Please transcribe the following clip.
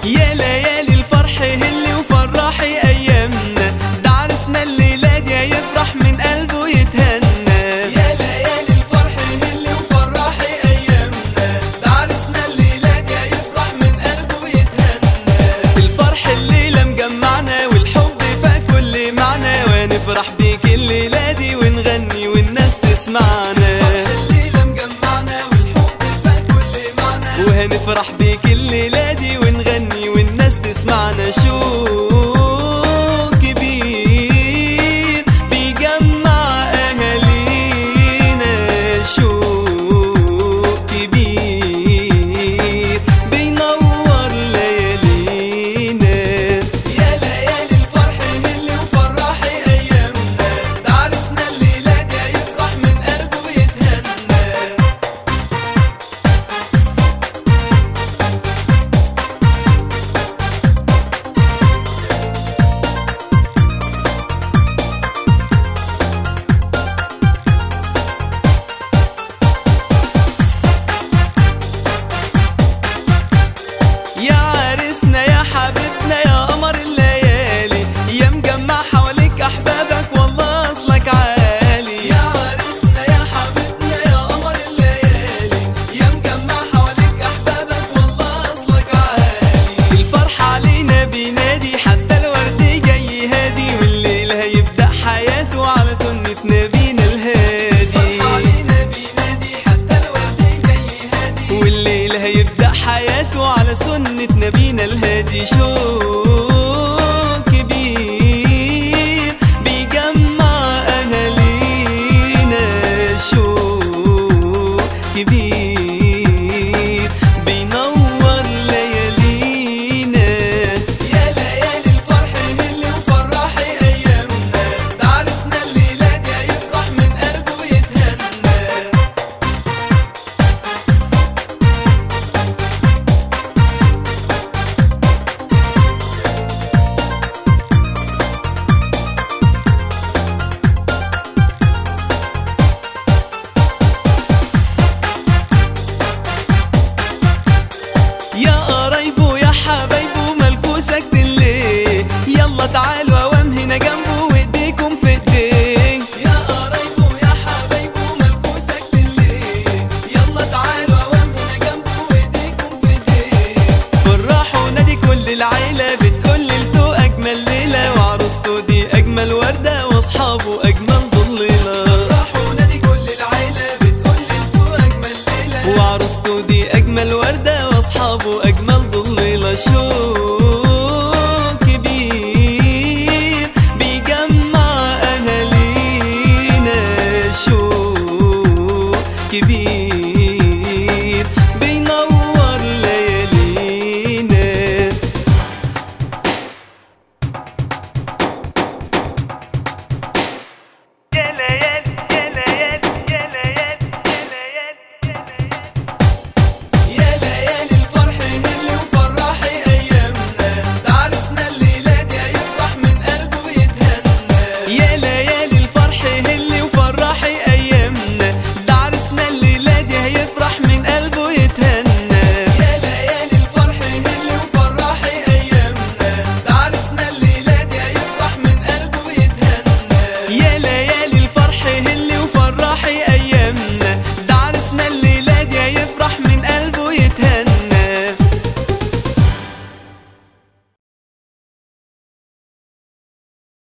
يا ليالي الفرح هلي وفرحي ايامنا ده عرسنا الليله دي يفرح من قلبه يتهنى يا ليالي الفرح هلي وفرحي ايامنا ده عرسنا الليله دي يفرح من قلبه يتهنى الفرح الليله مجمعنا والحب فكل معنى ونفرح بيك الليله دي ونغني والناس تسمعنا الليله مجمعنا والحب فكل معنى وهنفرح بيك الليله دي ونغني والناس تسمعنا شو كبير بيجمع اهالينا شو كبير بينور ليالينا يا ليالي الفرح اللي وفرحي ايامنا ده عرسنا الليله دي يفرح من قلبه يتهنى يا عرسنا يا حبيبنا يا قمر الليالي يا مجمع حواليك احبابك والله اصلك عالي يا عرسنا يا حبيبنا يا قمر الليالي يا مجمع حواليك احبابك والله اصلك عالي الفرح علينا بينادي حتى الورد جاي هادي والليل هيبدا حياته على سنه نبينا الهادي علينا بينادي حتى الورد جاي هادي والليل هيبدا حياته على سنه نبينا الهادي شو كبير بيجمع اهالينا شو كبير بينور ليالينا يا ليالي الفرح اللي وفرحي ايامنا ده عرسنا الليله دي يفرح من قلبه يتهنى يا قرايبه يا حبايبه مالكوا ساكتين ليه يلا تعالوا اوام هنا جنبه وايديكم في ايديه يا قرايبه يا حبايبه مالكوا ساكتين ليه يلا تعالوا اوام هنا جنبه وايديكم في ايديه فرحوا نادي كل العيله بتقول ليلته اجمل ليله وعروسته دي اجمل ورده واصحابه اجمل ضليله فرحوا نادي كل العيله بتقول ليلته اجمل ليله وعروسته دي اجمل ورده واصحابه اجمل ضليله